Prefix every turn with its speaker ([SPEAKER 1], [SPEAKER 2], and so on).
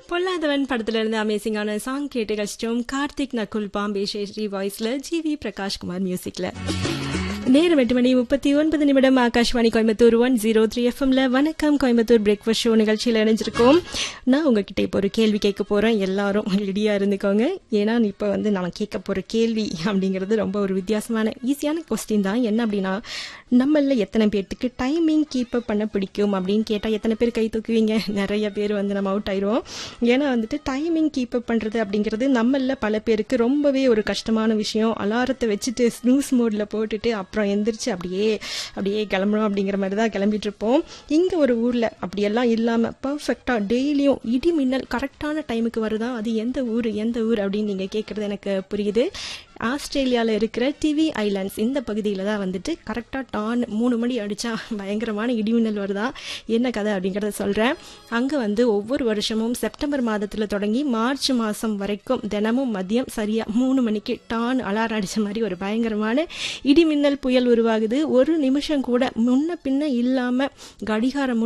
[SPEAKER 1] பொல்லாதவன் படத்துல இருந்து அமேசிங்கான சாங் கேட்டு கஷ்டம் கார்த்திக் நகுல் பாம்பே ஸ்ரீ வாய்ஸ்ல ஜிவி பிரகாஷ்குமார் மியூசிக்ல நேரம் எட்டு மணி முப்பத்தி ஒன்பது நிமிடம் Akashvani Coimbatore one zero three எஃப்எம்ல வணக்கம் கோயம்புத்தூர் பிரேக்ஃபாஸ்ட் ஷோ நிகழ்ச்சியில் இணைஞ்சிருக்கோம் நான் உங்ககிட்ட இப்போ ஒரு கேள்வி கேட்க போறேன் எல்லாரும் ரெடியா இருந்துக்கோங்க ஏன்னா இப்போ வந்து நான் கேட்க போற கேள்வி அப்படிங்கிறது ரொம்ப ஒரு வித்தியாசமான ஈஸியான கொஸ்டின் தான் என்ன அப்படின்னா நம்மள எத்தனை பேர்த்துக்கு டைமிங் கீப் அப் பண்ண பிடிக்கும் அப்படின்னு கேட்டால் எத்தனை பேர் கை தூக்குவீங்க நிறைய பேர் வந்து நம்ம அவுட் ஆயிடுவோம் ஏன்னா வந்துட்டு டைமிங் கீப் அப் பண்ணுறது அப்படிங்கிறது நம்மள பல பேருக்கு ரொம்பவே ஒரு கஷ்டமான விஷயம் அலாரத்தை வச்சுட்டு ஸ்னூஸ் மோடில் போட்டுட்டு அப்புறம் எந்திரிச்சு அப்படியே அப்படியே கிளம்பணும் அப்படிங்கிற மாதிரி தான் கிளம்பிட்டு இருப்போம் இங்கே ஒரு ஊரில் அப்படியெல்லாம் இல்லாமல் பர்ஃபெக்டாக டெய்லியும் இடி மின்னல் கரெக்டான டைமுக்கு வருதா அது எந்த ஊர் எந்த ஊர் அப்படின்னு நீங்கள் கேட்குறது எனக்கு புரியுது ஆஸ்திரேலியாவில் இருக்கிற டிவி ஐலாண்ட்ஸ் இந்த பகுதியில் தான் வந்துட்டு கரெக்டாக டான் மூணு மணி அடித்தா பயங்கரமான இடிமின்னல் வருதா என்ன கதை அப்படிங்கிறத சொல்கிறேன் அங்கே வந்து ஒவ்வொரு வருஷமும் செப்டம்பர் மாதத்தில் தொடங்கி மார்ச் மாதம் வரைக்கும் தினமும் மதியம் சரியாக மூணு மணிக்கு டான் அலாரம் அடித்த மாதிரி ஒரு பயங்கரமான இடிமின்னல் புயல் உருவாகுது ஒரு நிமிஷம் கூட முன்ன பின்ன இல்லாமல் கடிகாரம்